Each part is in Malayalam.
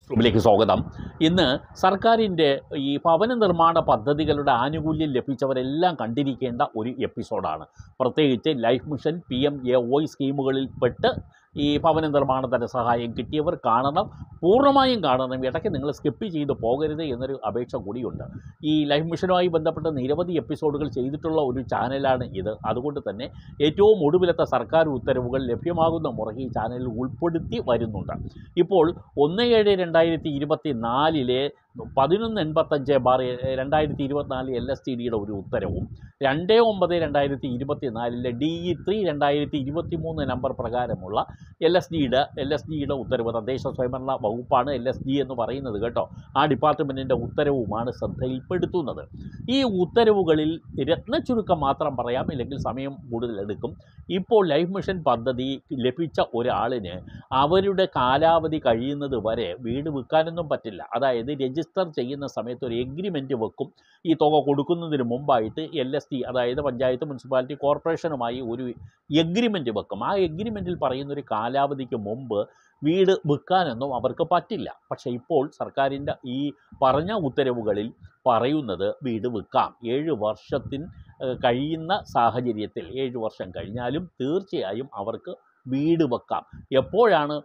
ിലേക്ക് സ്വാഗതം ഇന്ന് സർക്കാരിൻ്റെ ഈ ഭവന നിർമ്മാണ പദ്ധതികളുടെ ആനുകൂല്യം ലഭിച്ചവരെല്ലാം കണ്ടിരിക്കേണ്ട ഒരു എപ്പിസോഡാണ് പ്രത്യേകിച്ച് life mission P M A Y സ്കീമുകളിൽ പെട്ട് ഈ ഭവന നിർമ്മാണ ധനസഹായം കിട്ടിയവർ കാണണം പൂർണ്ണമായും കാണണം ഇടയ്ക്ക് നിങ്ങൾ സ്കിപ്പ് ചെയ്ത് പോകരുത് എന്നൊരു അപേക്ഷ കൂടിയുണ്ട് ഈ ലൈഫ് മിഷനുമായി ബന്ധപ്പെട്ട് നിരവധി എപ്പിസോഡുകൾ ചെയ്തിട്ടുള്ള ഒരു ചാനലാണ് ഇത് അതുകൊണ്ട് തന്നെ ഏറ്റവും ഒടുവിലത്തെ സർക്കാർ ഉത്തരവുകൾ ലഭ്യമാകുന്ന മുറയ്ക്ക് ഈ ചാനലിൽ ഉൾപ്പെടുത്തി വരുന്നുണ്ട് ഇപ്പോൾ ഒന്ന് ഏഴ് രണ്ടായിരത്തി ഇരുപത്തി നാലിലെ പതിനൊന്ന് എൺപത്തഞ്ച് ബാർ രണ്ടായിരത്തി ഇരുപത്തിനാല് എൽ എസ് ടി ഡിയുടെ ഒരു ഉത്തരവും രണ്ട് ഒമ്പത് രണ്ടായിരത്തി ഇരുപത്തി നാലിലെ ഡി ഇ ത്രീ രണ്ടായിരത്തി ഇരുപത്തി മൂന്ന് നമ്പർ പ്രകാരമുള്ള എൽ എസ് ഡിയുടെ എൽ എസ് ഡിയുടെ ഉത്തരവ് തദ്ദേശ സ്വയംഭരണ വകുപ്പാണ് എൽ എസ് ഡി എന്ന് പറയുന്നത് കേട്ടോ ആ ഡിപ്പാർട്ട്മെൻറ്റിൻ്റെ ഉത്തരവുമാണ് ശ്രദ്ധയിൽപ്പെടുത്തുന്നത് ഈ ഉത്തരവുകളിൽ രത്നച്ചുരുക്കം മാത്രം പറയാം ഇല്ലെങ്കിൽ സമയം കൂടുതലെടുക്കും ഇപ്പോൾ ലൈഫ് മിഷൻ പദ്ധതി ലഭിച്ച ഒരാളിന് അവരുടെ കാലാവധി കഴിയുന്നത് വരെ വീട് വിൽക്കാനൊന്നും പറ്റില്ല അതായത് രജിസ്റ്റർ ചെയ്യുന്ന സമയത്ത് ഒരു എഗ്രിമെൻറ്റ് വെക്കും ഈ തുക കൊടുക്കുന്നതിന് മുമ്പായിട്ട് എൽ എസ് ടി അതായത് പഞ്ചായത്ത് മുനിസിപ്പാലിറ്റി കോർപ്പറേഷനുമായി ഒരു എഗ്രിമെൻറ്റ് വെക്കും ആ എഗ്രിമെൻറ്റിൽ പറയുന്ന ഒരു കാലാവധിക്ക് മുമ്പ് വീട് വിൽക്കാനൊന്നും അവർക്ക് പറ്റില്ല പക്ഷേ ഇപ്പോൾ സർക്കാരിൻ്റെ ഈ പറഞ്ഞ ഉത്തരവുകളിൽ പറയുന്നത് വീട് വിൽക്കാം ഏഴ് വർഷത്തിന് ഏഹ്, കഴിയുന്ന സാഹചര്യത്തിൽ ഏഴ് വർഷം കഴിഞ്ഞാലും തീർച്ചയായും അവർക്ക് വീട് വെക്കാം എപ്പോഴാണ്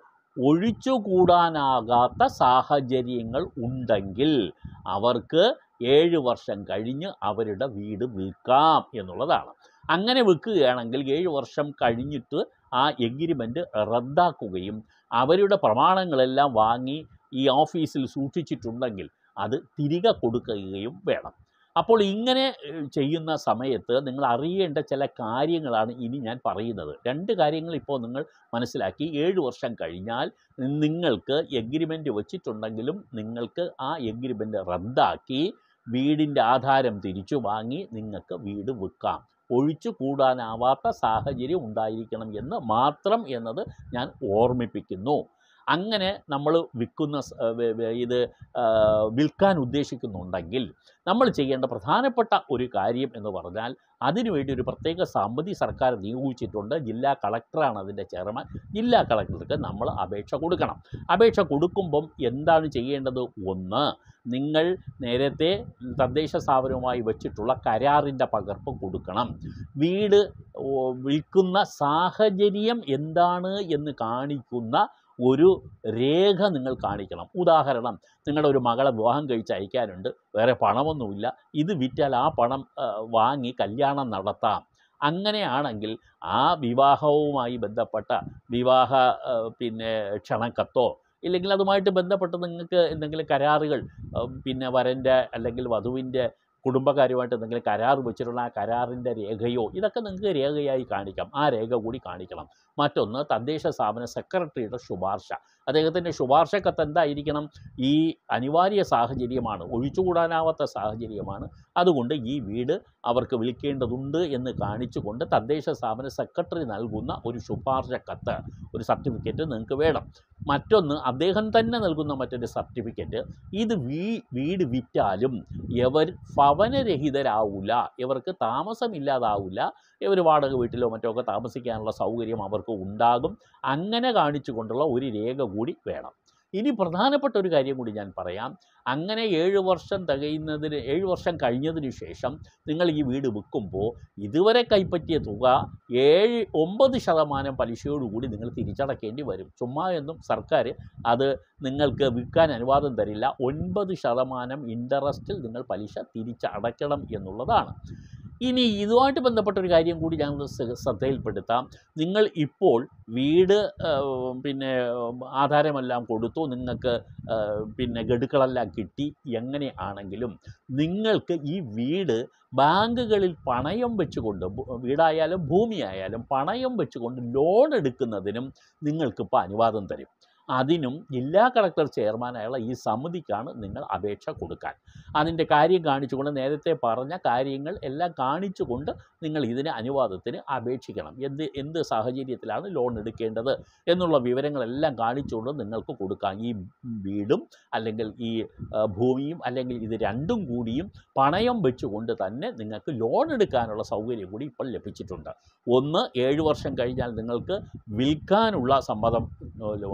ഒഴിച്ചുകൂടാനാകാത്ത സാഹചര്യങ്ങൾ ഉണ്ടെങ്കിൽ അവർക്ക് ഏഴ് വർഷം കഴിഞ്ഞ് അവരുടെ വീട് വിൽക്കാം എന്നുള്ളതാണ് അങ്ങനെ വിൽക്കുകയാണെങ്കിൽ ഏഴ് വർഷം കഴിഞ്ഞിട്ട് ആ എഗ്രിമെൻറ്റ് റദ്ദാക്കുകയും അവരുടെ പ്രമാണങ്ങളെല്ലാം വാങ്ങി ഈ ഓഫീസിൽ സൂക്ഷിച്ചിട്ടുണ്ടെങ്കിൽ അത് തിരികെ കൊടുക്കുകയും വേണം അപ്പോൾ ഇങ്ങനെ ഏഹ്, ചെയ്യുന്ന സമയത്ത് നിങ്ങൾ അറിയേണ്ട ചില കാര്യങ്ങളാണ് ഇനി ഞാൻ പറയുന്നത് രണ്ട് കാര്യങ്ങൾ ഇപ്പോൾ നിങ്ങൾ മനസ്സിലാക്കി ഏഴ് വർഷം കഴിഞ്ഞാൽ നിങ്ങൾക്ക് എഗ്രിമെൻ്റ് വെച്ചിട്ടുണ്ടെങ്കിലും നിങ്ങൾക്ക് ആ എഗ്രിമെൻ്റ് റദ്ദാക്കി വീടിൻ്റെ ആധാരം തിരിച്ചു വാങ്ങി നിങ്ങൾക്ക് വീട് വിൽക്കാം ഒഴിച്ചു കൂടാനാവാത്ത സാഹചര്യം ഉണ്ടായിരിക്കണം എന്ന് മാത്രം എന്നത് ഞാൻ ഓർമ്മിപ്പിക്കുന്നു അങ്ങനെ നമ്മൾ വിൽക്കുന്ന സ- വെ- വെ- ഇത് ആ, വിൽക്കാൻ ഉദ്ദേശിക്കുന്നുണ്ടെങ്കിൽ നമ്മൾ ചെയ്യേണ്ട പ്രധാനപ്പെട്ട ഒരു കാര്യം എന്ന് പറഞ്ഞാൽ അതിനുവേണ്ടി ഒരു പ്രത്യേക സമിതി സർക്കാർ നിയോഗിച്ചിട്ടുണ്ട് ജില്ലാ കളക്ടറാണ് അതിൻ്റെ ചെയർമാൻ ജില്ലാ കളക്ടർക്ക് നമ്മൾ അപേക്ഷ കൊടുക്കണം അപേക്ഷ കൊടുക്കുമ്പം എന്താണ് ചെയ്യേണ്ടത് ഒന്ന് നിങ്ങൾ നേരത്തെ തദ്ദേശ സ്ഥാപനവുമായി വെച്ചിട്ടുള്ള കരാറിൻ്റെ പകർപ്പ് കൊടുക്കണം വീട് ഓ, വിൽക്കുന്ന സാഹചര്യം എന്താണ് എന്ന് കാണിക്കുന്ന ഒരു രേഖ നിങ്ങൾ കാണിക്കണം ഉദാഹരണം നിങ്ങളുടെ ഒരു മകളെ വിവാഹം കഴിച്ച് അയക്കാനുണ്ട് വേറെ പണമൊന്നുമില്ല ഇത് വിറ്റാൽ ആ പണം ആ, വാങ്ങി കല്യാണം നടത്താം അങ്ങനെയാണെങ്കിൽ ആ വിവാഹവുമായി ബന്ധപ്പെട്ട വിവാഹ ആ, പിന്നെ ക്ഷണക്കത്തോ ഇല്ലെങ്കിൽ അതുമായിട്ട് ബന്ധപ്പെട്ട് നിങ്ങൾക്ക് എന്തെങ്കിലും കരാറുകൾ ആ, പിന്നെ വരൻ്റെ അല്ലെങ്കിൽ വധുവിൻ്റെ കുടുംബക്കാരുമായിട്ട് എന്തെങ്കിലും കരാർ വെച്ചിട്ടുള്ള ആ കരാറിൻ്റെ രേഖയോ ഇതൊക്കെ നിങ്ങൾക്ക് രേഖയായി കാണിക്കാം ആ രേഖ കൂടി കാണിക്കണം മറ്റൊന്ന് തദ്ദേശ സ്ഥാപന സെക്രട്ടറിയുടെ ശുപാർശ അദ്ദേഹത്തിൻ്റെ ശുപാർശ കത്ത് എന്തായിരിക്കണം ഈ അനിവാര്യ സാഹചര്യമാണ് ഒഴിച്ചുകൂടാനാവാത്ത സാഹചര്യമാണ് അതുകൊണ്ട് ഈ വീട് അവർക്ക് വിൽക്കേണ്ടതുണ്ട് എന്ന് കാണിച്ചുകൊണ്ട് തദ്ദേശ സ്ഥാപന സെക്രട്ടറി നൽകുന്ന ഒരു ശുപാർശ കത്ത് ഒരു സർട്ടിഫിക്കറ്റ് നിങ്ങൾക്ക് വേണം മറ്റൊന്ന് അദ്ദേഹം തന്നെ നൽകുന്ന മറ്റൊരു സർട്ടിഫിക്കറ്റ് ഇത് വീ വീട് വിറ്റാലും ഇവർ ഭവനരഹിതരാവില്ല ഇവർക്ക് താമസമില്ലാതാവില്ല ഇവർ വാടക വീട്ടിലോ മറ്റോ ഒക്കെ താമസിക്കാനുള്ള സൗകര്യം അവർക്ക് ഉണ്ടാകും അങ്ങനെ കാണിച്ചുകൊണ്ടുള്ള ഒരു രേഖ കൂടി വേണം ഇനി പ്രധാനപ്പെട്ട ഒരു കാര്യം കൂടി ഞാൻ പറയാം അങ്ങനെ ഏഴ് വർഷം തികയുന്നതിന് ഏഴ് വർഷം കഴിഞ്ഞതിന് ശേഷം നിങ്ങൾ ഈ വീട് വിൽക്കുമ്പോൾ ഇതുവരെ കൈപ്പറ്റിയ തുക ഏഴ് ഒമ്പത് ശതമാനം പലിശയോടുകൂടി നിങ്ങൾ തിരിച്ചടക്കേണ്ടി വരും ചുമ്മാ എന്നും സർക്കാർ അത് നിങ്ങൾക്ക് വിൽക്കാൻ അനുവാദം തരില്ല ഒൻപത് ശതമാനം ഇൻട്രസ്റ്റിൽ നിങ്ങൾ പലിശ തിരിച്ചടയ്ക്കണം എന്നുള്ളതാണ് ഇനി ഇതുമായിട്ട് ബന്ധപ്പെട്ട ഒരു കാര്യം കൂടി ഞാൻ ശ്ര- ശ്രദ്ധയിൽപ്പെടുത്താം നിങ്ങൾ ഇപ്പോൾ വീട് ആ, പിന്നെ ഉം, ആധാരമെല്ലാം കൊടുത്തു നിങ്ങൾക്ക് ആ, പിന്നെ ഗഡുക്കളെല്ലാം കിട്ടി എങ്ങനെയാണെങ്കിലും നിങ്ങൾക്ക് ഈ വീട് ബാങ്കുകളിൽ പണയം വെച്ചുകൊണ്ട് ഭൂ- വീടായാലും ഭൂമിയായാലും പണയം വെച്ചുകൊണ്ട് ലോൺ എടുക്കുന്നതിനും നിങ്ങൾക്കിപ്പോൾ അനുവാദം തരും അതിനും ജില്ലാ കളക്ടർ ചെയർമാനായുള്ള ഈ സമിതിക്കാണ് നിങ്ങൾ അപേക്ഷ കൊടുക്കാൻ അതിൻ്റെ കാര്യം കാണിച്ചുകൊണ്ട് നേരത്തെ പറഞ്ഞ കാര്യങ്ങൾ എല്ലാം കാണിച്ചുകൊണ്ട് നിങ്ങൾ ഇതിന് അനുവാദത്തിന് അപേക്ഷിക്കണം എന്ത് എന്ത് സാഹചര്യത്തിലാണ് ലോൺ എടുക്കേണ്ടത് എന്നുള്ള വിവരങ്ങളെല്ലാം കാണിച്ചുകൊണ്ട് നിങ്ങൾക്ക് കൊടുക്കാം ഈ വീടും അല്ലെങ്കിൽ ഈ ആ, ഭൂമിയും അല്ലെങ്കിൽ ഇത് രണ്ടും കൂടിയും പണയം വെച്ചുകൊണ്ട് തന്നെ നിങ്ങൾക്ക് ലോൺ എടുക്കാനുള്ള സൗകര്യം കൂടി ഇപ്പോൾ ലഭിച്ചിട്ടുണ്ട് ഒന്ന് ഏഴ് വർഷം കഴിഞ്ഞാൽ നിങ്ങൾക്ക് വിൽക്കാനുള്ള സമ്മതം ഏഹ്, നൽകും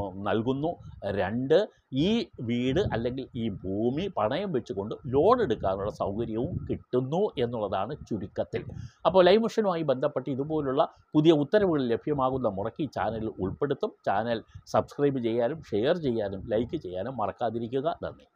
നൽകുന്നു രണ്ട് ഈ വീട് അല്ലെങ്കിൽ ഈ ഭൂമി പണയം വെച്ചുകൊണ്ട് ലോൺ എടുക്കാനുള്ള സൗകര്യവും കിട്ടുന്നു എന്നുള്ളതാണ് ചുരുക്കത്തിൽ അപ്പോൾ ലൈവ് മിഷനുമായി ബന്ധപ്പെട്ട് ഇതുപോലുള്ള പുതിയ ഉത്തരവുകൾ ലഭ്യമാകുന്ന മുറയ്ക്ക് ഈ ചാനലിൽ ഉൾപ്പെടുത്തും ചാനൽ സബ്സ്ക്രൈബ് ചെയ്യാനും ഷെയർ ചെയ്യാനും ലൈക്ക് ചെയ്യാനും മറക്കാതിരിക്കുക നന്ദി